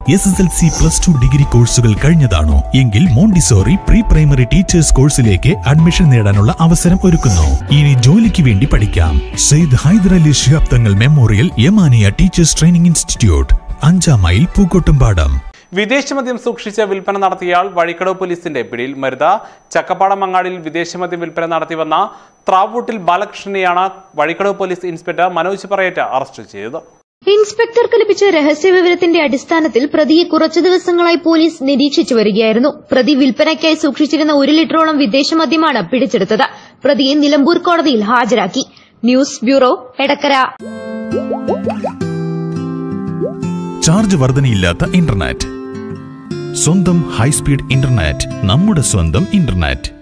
S S L C plus two degree കോഴ്സുകൾ കഴിഞ്ഞതാണോ എങ്കിൽ മോണ്ടിസോറി പ്രീ പ്രൈമറി ടീച്ചേഴ്സ് കോഴ്സിലേക്ക് അഡ്മിഷൻ നേടാനുള്ള അവസരം ഒരുക്കുന്നു ഇനി ജോലിക്ക് വേണ്ടി പഠിക്കാം Syed Hyderali Shihab Thangal memorial Yamania teachers training institute അഞ്ചാം മൈൽ പൂക്കോട്ടുംപാടം വിദേശമദ്യം സൂക്ഷിച്ച് വിൽപ്പന നടത്തിയയാൾ വഴിക്കടവ് പോലീസിന്റെ പിടിയിൽ മരുത ചക്കപ്പാടം മങ്ങാടിൽ വിദേശമദ്യം വിൽപ്പന നടത്തിവന്ന ത്രാവൂട്ടിൽ ബാലകൃഷ്ണനെയാണ് വഴിക്കടവ് പോലീസ് ഇൻസ്പെക്ടർ മനോജ് പറയേറ്റ അറസ്റ്റ് ചെയ്തത് ഇൻസ്പെക്ടർക്ക് ലഭിച്ച രഹസ്യവിവരത്തിന്റെ അടിസ്ഥാനത്തിൽ പ്രതിയെ കുറച്ചു ദിവസങ്ങളായി പോലീസ് നിരീക്ഷിച്ചു വരികയായിരുന്നു പ്രതി വിൽപ്പനയ്ക്കായി സൂക്ഷിച്ചിരുന്ന ഒരു ലിറ്ററോളം വിദേശ മദ്യമാണ് പിടിച്ചെടുത്തത് പ്രതിയെ നിലമ്പൂർ കോടതിയിൽ ഹാജരാക്കി ന്യൂസ് ബ്യൂറോ എടക്കര ചാർജ് വർധനയില്ലാത്ത ഇന്റർനെറ്റ് സ്വന്തം ഹൈസ്പീഡ് ഇന്റർനെറ്റ് നമ്മുടെ സ്വന്തം ഇന്റർനെറ്റ്